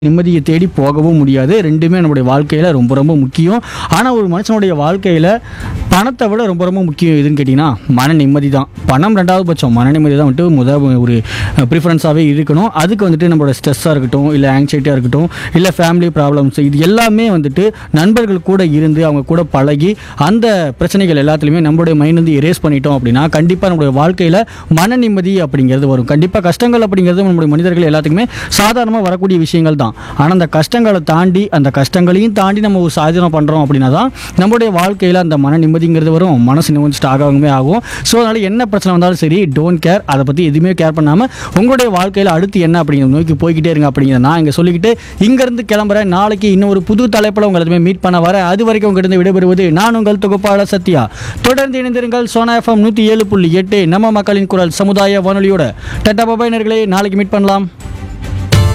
நிம்மதியை தேடி போகவும் முடியாது ரெண்டுமே நம்முடைய வாழ்க்கையில் ரொம்ப ரொம்ப முக்கியம் ஆனால் ஒரு மனுஷனுடைய வாழ்க்கையில் பணத்தை விட ரொம்ப ரொம்ப முக்கியம் எதுன்னு கேட்டிங்கன்னா மன நிம்மதி தான் பணம் ரெண்டாவது பட்சம் மன நிம்மதி தான் வந்துட்டு முதல் ஒரு ப்ரிஃபரன்ஸாகவே இருக்கணும் அதுக்கு வந்துட்டு நம்மளோட ஸ்ட்ரெஸ்ஸாக இருக்கட்டும் இல்லை ஆங்ஸைட்டியாக இருக்கட்டும் இல்லை ஃபேமிலி ப்ராப்ளம்ஸ் இது எல்லாமே வந்துட்டு நண்பர்கள் கூட இருந்து அவங்க கூட பழகி அந்த பிரச்சனைகள் எல்லாத்துலேயுமே நம்மளுடைய மைண்ட் வந்து எரேஸ் பண்ணிட்டோம் அப்படின்னா கண்டிப்பாக நம்மளுடைய வாழ்க்கையில் மன நிம்மதி அப்படிங்கிறது வரும் கண்டிப்பாக கஷ்டங்கள் அப்படிங்கிறது நம்மளுடைய மனிதர்கள் எல்லாத்துக்குமே சாதாரணமாக வரக்கூடிய விஷயங்கள் தான் ஆனால் அந்த கஷ்டங்களை தாண்டி அந்த கஷ்டங்களையும் தாண்டி நம்ம ஒரு சாதனை பண்ணுறோம் அப்படின்னா தான் நம்மளுடைய வாழ்க்கையில் அந்த மன நிம்மதிங்கிறது வரும் மனசு நிம்மதி ஸ்டாகாகவே ஆகும் ஸோ அதனால் என்ன பிரச்சனை வந்தாலும் சரி டோன்ட் கேர் அதை பற்றி எதுவுமே கேர் பண்ணாமல் உங்களுடைய வாழ்க்கையில் அடுத்து என்ன அப்படிங்கிறத நோக்கி போய்கிட்டே இருங்க அப்படிங்கிறத நான் இங்கே சொல்லிக்கிட்டு இங்கேருந்து கிளம்புறேன் நாளைக்கு இன்னொரு புது தலைப்பில் உங்களை எல்லாத்தையுமே மீட் பண்ண வரேன் அது வரைக்கும் உங்கள்கிட்ட விடைபெறுவது நான் உங்கள் தொகுப்பாளர் சத்யா தொடர்ந்து இணைந்திருங்கள் சோனா எஃப்எம் நூற்றி ஏழு புள்ளி எட்டு நம்ம மக்களின் குரல் சமுதாய வானொலியோட டட்டா பபாயினர்களே நாளைக்கு மீட் பண்ணலாம்